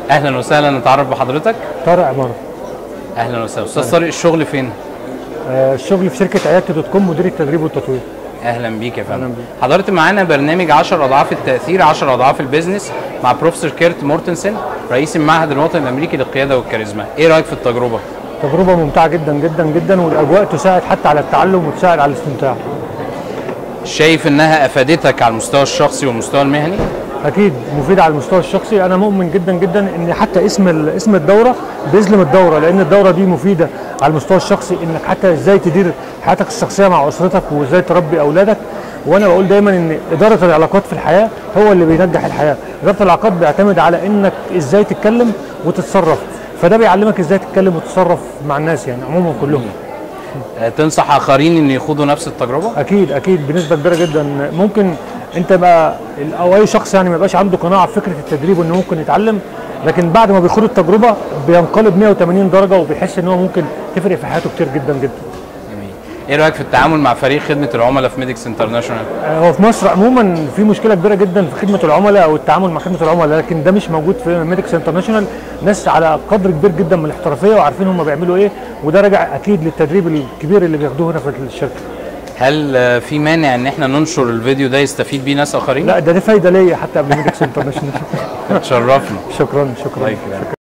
اهلا وسهلا نتعرف بحضرتك طارق عمارة اهلا وسهلا استاذ طارق الشغل فين آه، الشغل في شركة عيادة دوت كوم مدير التدريب والتطوير اهلا بيك يا فندم أهلاً بيك. حضرت معانا برنامج 10 اضعاف التاثير 10 اضعاف البيزنس مع بروفيسور كيرت مورتنسن رئيس المعهد الوطني الامريكي للقياده والكاريزما ايه رايك في التجربه تجربة ممتعة جدا جدا جدا والأجواء تساعد حتى على التعلم وتساعد على الاستمتاع شايف انها افادتك على المستوى الشخصي والمستوى المهني أكيد مفيدة على المستوى الشخصي أنا مؤمن جدا جدا إن حتى اسم ال- اسم الدورة بيظلم الدورة لأن الدورة دي مفيدة على المستوى الشخصي إنك حتى إزاي تدير حياتك الشخصية مع أسرتك وإزاي تربي أولادك وأنا بقول دايما إن إدارة العلاقات في الحياة هو اللي بينجح الحياة إدارة العلاقات بيعتمد على إنك إزاي تتكلم وتتصرف فده بيعلمك إزاي تتكلم وتتصرف مع الناس يعني عموما كلهم آه، تنصح اخرين ان يخوضوا نفس التجربه اكيد اكيد بنسبه كبيره جدا ممكن انت بقى او اي شخص يعني ما يبقاش عنده قناعه بفكره التدريب وانه ممكن يتعلم لكن بعد ما بيخوض التجربه بينقلب 180 درجه وبيحس ان هو ممكن تفرق في حياته كتير جدا جدا جميل ايه رايك في التعامل مع فريق خدمه العملاء في ميديكس انترناشونال آه، هو في مصر عموما في مشكله كبيره جدا في خدمه العملاء او التعامل مع خدمه العملاء لكن ده مش موجود في ميديكس انترناشونال ناس على قدر كبير جدا من الاحترافيه وعارفين هم بيعملوا ايه وده راجع اكيد للتدريب الكبير اللي بياخدوه هنا في الشركه هل آه، في مانع ان احنا ننشر الفيديو ده يستفيد بيه ناس اخرين لا ده دي فايده ليا حتى قبل ميديكس انترناشونال تشرفنا شكرا شكرا الله يكرمك